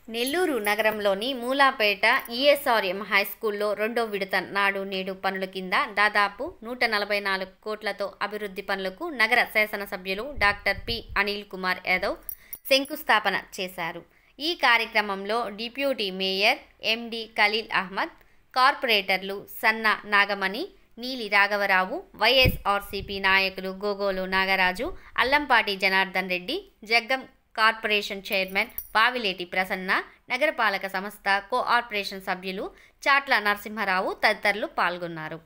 నెల్లూరు నగరంలోని మూలాపేట ఈఎస్ఆర్ఎం హైస్కూల్లో రెండో విడత నాడు నేడు పనుల కింద దాదాపు నూట నలభై నాలుగు కోట్లతో అభివృద్ధి పనులకు నగర శాసనసభ్యులు డాక్టర్ పి అనిల్ కుమార్ యాదవ్ శంకుస్థాపన చేశారు ఈ కార్యక్రమంలో deputy mayor MD Khaleel Ahmed కార్పొరేటర్లు సన్న నాగమణి నీలి రాఘవరావు వైఎస్ఆర్సీపీ నాయకులు గోగోలు నాగరాజు అల్లంపాటి జనార్దన్ రెడ్డి జగ్గం కార్పొరేషన్ చైర్మన్ పావిలేటి ప్రసన్న నగరపాలక సంస్థ కోఆర్పొరేషన్ సభ్యులు చాట్ల నరసింహారావు తదితరులు పాల్గొన్నారు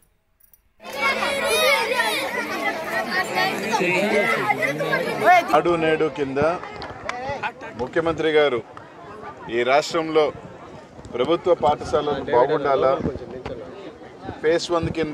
నాడు నేడు కింద ముఖ్యమంత్రి గారు ఈ రాష్ట్రంలో ప్రభుత్వ పాఠశాలలు బాగుండాలా ఫేస్ వన్ కింద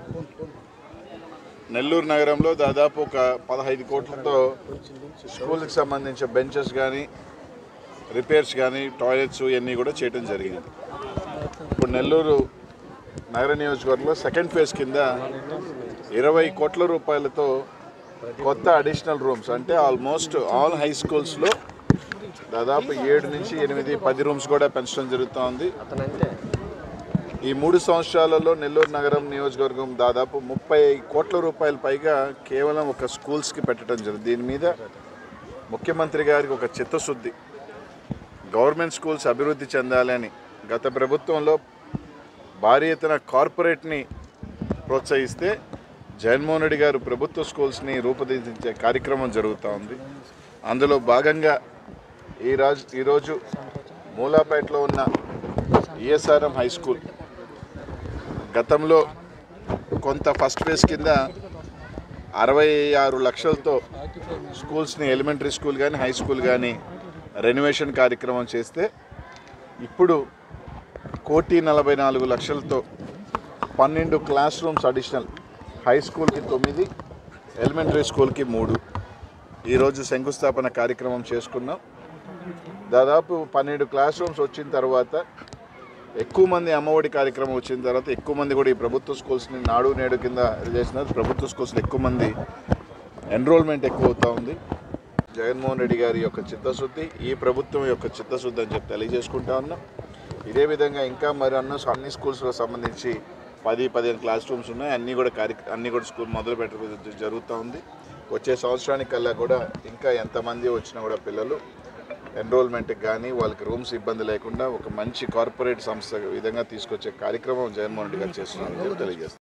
నెల్లూరు నగరంలో దాదాపు ఒక పదహైదు కోట్లతో స్కూల్కి సంబంధించిన బెంచెస్ కానీ రిపేర్స్ కానీ టాయిలెట్స్ ఇవన్నీ కూడా చేయడం జరిగింది ఇప్పుడు నెల్లూరు నగర నియోజకవర్గంలో సెకండ్ ఫేజ్ కింద ఇరవై కోట్ల రూపాయలతో కొత్త అడిషనల్ రూమ్స్ అంటే ఆల్మోస్ట్ ఆల్ హై స్కూల్స్లో దాదాపు ఏడు నుంచి ఎనిమిది పది రూమ్స్ కూడా పెంచడం జరుగుతూ ఉంది ఈ మూడు సంవత్సరాలలో నెల్లూరు నగరం నియోజకవర్గం దాదాపు ముప్పై కోట్ల రూపాయల పైగా కేవలం ఒక స్కూల్స్కి పెట్టడం జరిగింది దీని మీద ముఖ్యమంత్రి గారికి ఒక చిత్తశుద్ధి గవర్నమెంట్ స్కూల్స్ అభివృద్ధి చెందాలని గత ప్రభుత్వంలో భారీ ఎత్తున కార్పొరేట్ని ప్రోత్సహిస్తే జగన్మోహన్ రెడ్డి గారు ప్రభుత్వ స్కూల్స్ని రూపుదిద్దించే కార్యక్రమం జరుగుతూ ఉంది అందులో భాగంగా ఈ రాజు ఈరోజు మూలాపేటలో ఉన్న ఈఎస్ఆర్ఎం హై స్కూల్ గతంలో కొంత ఫస్ట్ ఫేజ్ కింద అరవై ఆరు లక్షలతో స్కూల్స్ని ఎలిమెంటరీ స్కూల్ కానీ హై స్కూల్ కానీ రెనోవేషన్ కార్యక్రమం చేస్తే ఇప్పుడు కోటి నలభై నాలుగు లక్షలతో పన్నెండు క్లాస్ రూమ్స్ అడిషనల్ హై స్కూల్కి తొమ్మిది ఎలిమెంటరీ స్కూల్కి మూడు ఈరోజు శంకుస్థాపన కార్యక్రమం చేసుకున్నాం దాదాపు పన్నెండు క్లాస్ రూమ్స్ వచ్చిన తర్వాత ఎక్కువ మంది అమ్మఒడి కార్యక్రమం వచ్చిన తర్వాత ఎక్కువ మంది కూడా ఈ ప్రభుత్వ స్కూల్స్ని నాడు నేడు కింద చేసినారు ప్రభుత్వ స్కూల్స్లో ఎక్కువ మంది ఎన్రోల్మెంట్ ఎక్కువ అవుతూ ఉంది జగన్మోహన్ రెడ్డి గారి యొక్క చిత్తశుద్ధి ఈ ప్రభుత్వం యొక్క చిత్తశుద్ధి అని చెప్పి తెలియజేసుకుంటా ఉన్నాం ఇదే విధంగా ఇంకా మరి అన్న అన్ని స్కూల్స్కి సంబంధించి పది పదిహేను క్లాస్ రూమ్స్ ఉన్నాయి అన్నీ కూడా కార్య అన్నీ కూడా స్కూల్ మొదలు పెట్టడం జరుగుతూ ఉంది వచ్చే సంవత్సరానికి కల్లా కూడా ఇంకా ఎంతమంది వచ్చినా కూడా పిల్లలు ఎన్రోల్మెంట్కి కానీ వాళ్ళకి రూమ్స్ ఇబ్బంది లేకుండా ఒక మంచి కార్పొరేట్ సంస్థ విధంగా తీసుకొచ్చే కార్యక్రమం జగన్మోహన్ రెడ్డి గారు చేస్తున్నారని చెప్పి తెలియజేస్తారు